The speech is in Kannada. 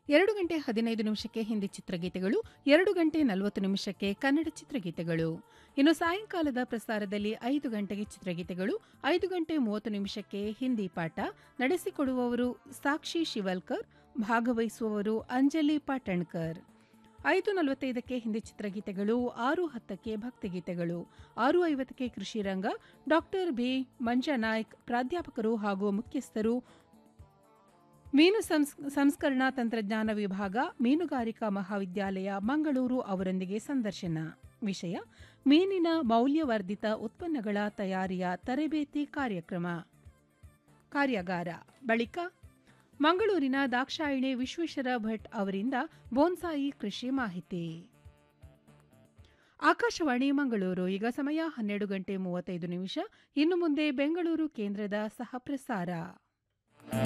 ಎರಡು ಗಂಟೆ ಹದಿನೈದು ನಿಮಿಷಕ್ಕೆ ಹಿಂದಿ ಚಿತ್ರಗೀತೆಗಳು ಎರಡು ಗಂಟೆ ನಲವತ್ತು ನಿಮಿಷಕ್ಕೆ ಕನ್ನಡ ಚಿತ್ರಗೀತೆಗಳು ಇನ್ನು ಸಾಯಂಕಾಲದ ಪ್ರಸಾರದಲ್ಲಿ ಐದು ಗಂಟೆಗೆ ಚಿತ್ರಗೀತೆಗಳು ಐದು ಗಂಟೆ ಮೂವತ್ತು ನಿಮಿಷಕ್ಕೆ ಹಿಂದಿ ಪಾಠ ನಡೆಸಿಕೊಡುವವರು ಸಾಕ್ಷಿ ಶಿವಲ್ಕರ್ ಭಾಗವಹಿಸುವವರು ಅಂಜಲಿ ಪಾಟಣ್ಕರ್ ಐದು ನಲವತ್ತೈದಕ್ಕೆ ಹಿಂದಿ ಚಿತ್ರಗೀತೆಗಳು ಆರು ಹತ್ತಕ್ಕೆ ಭಕ್ತಿಗೀತೆಗಳು ಆರು ಐವತ್ತಕ್ಕೆ ಕೃಷಿ ರಂಗ ಡಾಕ್ಟರ್ ಬಿ ಮಂಜನಾಯ್ಕ್ ಪ್ರಾಧ್ಯಾಪಕರು ಹಾಗೂ ಮುಖ್ಯಸ್ಥರು ಮೀನು ಸಂಸ್ ಸಂಸ್ಕರಣಾ ತಂತ್ರಜ್ಞಾನ ವಿಭಾಗ ಮೀನುಗಾರಿಕಾ ಮಹಾವಿದ್ಯಾಲಯ ಮಂಗಳೂರು ಅವರೊಂದಿಗೆ ಸಂದರ್ಶನ ವಿಷಯ ಮೀನಿನ ಮೌಲ್ಯವರ್ಧಿತ ಉತ್ಪನ್ನಗಳ ತಯಾರಿಯ ತರಬೇತಿ ಕಾರ್ಯಕ್ರಮ ಕಾರ್ಯಾಗಾರ ಬಳಿಕ ಮಂಗಳೂರಿನ ದಾಕ್ಷಾಯಿಣಿ ವಿಶ್ವೇಶ್ವರ ಭಟ್ ಅವರಿಂದ ಬೋನ್ಸಾಯಿ ಕೃಷಿ ಮಾಹಿತಿ ಆಕಾಶವಾಣಿ ಮಂಗಳೂರು ಈಗ ಸಮಯ ಹನ್ನೆರಡು ಗಂಟೆ ಮೂವತ್ತೈದು ನಿಮಿಷ ಇನ್ನು ಮುಂದೆ ಬೆಂಗಳೂರು ಕೇಂದ್ರದ ಸಹ ಪ್ರಸಾರ